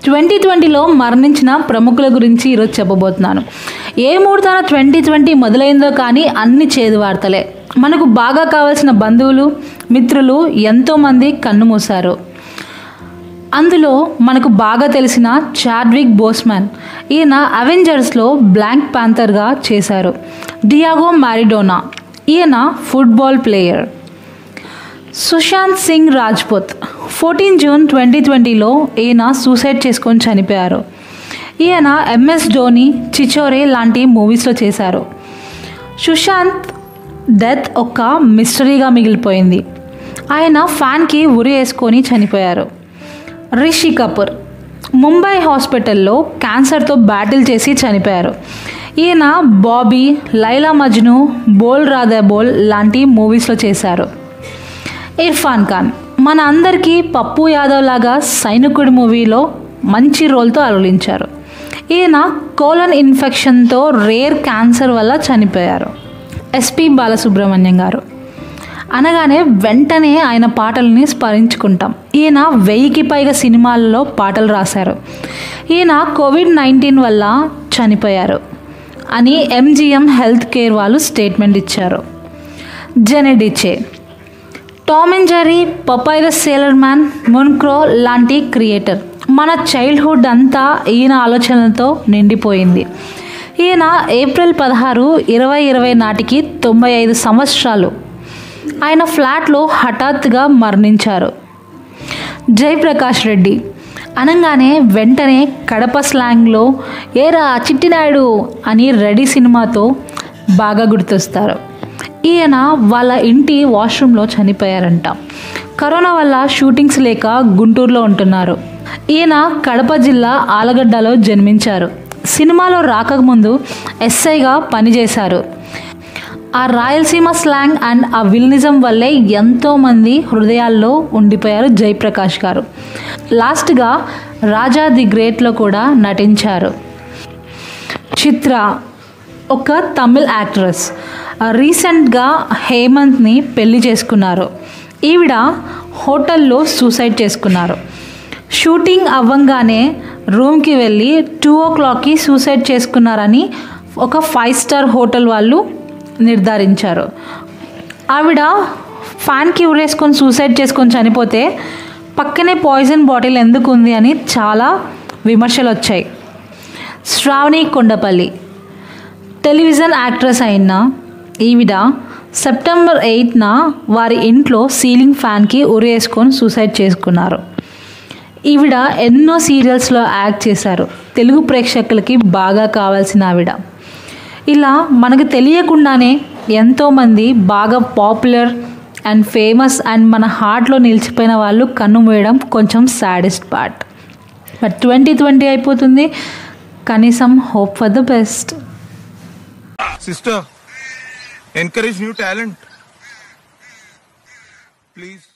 Twenty ట్వంటీలో మరణించిన ప్రముఖుల గురించి ఈరోజు చెప్పబోతున్నాను ఏ ముహూర్తాన ట్వంటీ ట్వంటీ మొదలైందో కానీ అన్ని చేదు వార్తలే మనకు బాగా కావాల్సిన బంధువులు మిత్రులు ఎంతోమంది కన్నుమూశారు అందులో మనకు బాగా తెలిసిన చాడ్విక్ బోస్మాన్ ఈయన అవెంజర్స్లో బ్లాంక్ ప్యాంథర్గా చేశారు డియాగో మారిడోనా ఈయన football player Sushant Singh Rajput fourteen June twenty ట్వంటీలో ఈయన సూసైడ్ చేసుకొని చనిపోయారు ఈయన ఎంఎస్ ధోని చిచోరే లాంటి మూవీస్లో చేశారు సుశాంత్ డెత్ ఒక మిస్టరీగా మిగిలిపోయింది ఆయన ఫ్యాన్కి ఉరి వేసుకొని చనిపోయారు రిషి కపూర్ ముంబై హాస్పిటల్లో క్యాన్సర్తో బ్యాటిల్ చేసి చనిపోయారు ఈయన బాబీ లైలా మజ్ను బోల్ రాధా బోల్ లాంటి మూవీస్లో చేశారు ఇర్ఫాన్ ఖాన్ మన అందరికీ పప్పు యాదవ్ లాగా సైనికుడి మూవీలో మంచి రోల్తో అలరించారు ఈయన కోలన్ ఇన్ఫెక్షన్తో రేర్ క్యాన్సర్ వల్ల చనిపోయారు ఎస్పి బాలసుబ్రహ్మణ్యం గారు అనగానే వెంటనే ఆయన పాటల్ని స్మరించుకుంటాం ఈయన వెయ్యికి పైగా సినిమాలలో పాటలు రాశారు ఈయన కోవిడ్ నైన్టీన్ వల్ల చనిపోయారు అని ఎంజిఎం హెల్త్ కేర్ వాళ్ళు స్టేట్మెంట్ ఇచ్చారు జెనెడిచే టామ్ అండ్ జెర్రీ పపైరస్ సేలర్ మ్యాన్ మున్క్రో లాంటి క్రియేటర్ మన చైల్డ్హుడ్ అంతా ఈయన ఆలోచనలతో నిండిపోయింది ఈయన ఏప్రిల్ పదహారు ఇరవై ఇరవై నాటికి తొంభై ఐదు సంవత్సరాలు ఆయన ఫ్లాట్లో హఠాత్తుగా మరణించారు జయప్రకాష్ రెడ్డి అనగానే వెంటనే కడప స్లాంగ్లో ఏరా చిట్టినాయుడు అని రెడీ సినిమాతో బాగా గుర్తొస్తారు ఈయన వాళ్ళ ఇంటి వాష్రూమ్లో చనిపోయారంట కరోనా వల్ల షూటింగ్స్ లేక గుంటూరులో ఉంటున్నారు ఈయన కడప జిల్లా ఆలగడ్డలో జన్మించారు సినిమాలో రాకముందు ఎస్ఐగా పనిచేశారు ఆ రాయలసీమ స్లాంగ్ అండ్ ఆ విల్నిజం వల్లే ఎంతోమంది హృదయాల్లో ఉండిపోయారు జయప్రకాష్ గారు లాస్ట్గా రాజా ది గ్రేట్లో కూడా నటించారు చిత్ర ఒక తమిళ్ యాక్ట్రెస్ రీసెంట్గా హేమంత్ని పెళ్లి చేసుకున్నారు ఈవిడ హోటల్లో సూసైడ్ చేసుకున్నారు షూటింగ్ అవ్వంగానే రూమ్కి వెళ్ళి టూ ఓ క్లాక్కి సూసైడ్ చేసుకున్నారని ఒక ఫైవ్ స్టార్ హోటల్ వాళ్ళు నిర్ధారించారు ఆవిడ ఫ్యాన్కి ఉరేసుకొని సూసైడ్ చేసుకొని చనిపోతే పక్కనే పాయిజన్ బాటిల్ ఎందుకు ఉంది అని చాలా విమర్శలు వచ్చాయి శ్రావణి కొండపల్లి టెలివిజన్ యాక్ట్రెస్ అయిన ఈవిడ సెప్టెంబర్ ఎయిట్న వారి ఇంట్లో సీలింగ్ ఫ్యాన్కి ఉరేసుకొని సూసైడ్ చేసుకున్నారు ఈవిడ ఎన్నో సీరియల్స్లో యాక్ట్ చేశారు తెలుగు ప్రేక్షకులకి బాగా కావాల్సిన ఆవిడ ఇలా మనకు తెలియకుండానే ఎంతోమంది బాగా పాపులర్ అండ్ ఫేమస్ అండ్ మన హార్ట్లో నిలిచిపోయిన వాళ్ళు కన్ను మూయడం కొంచెం saddest part but twenty twenty అయిపోతుంది కనీసం hope for the best Sister, encourage new talent. Please.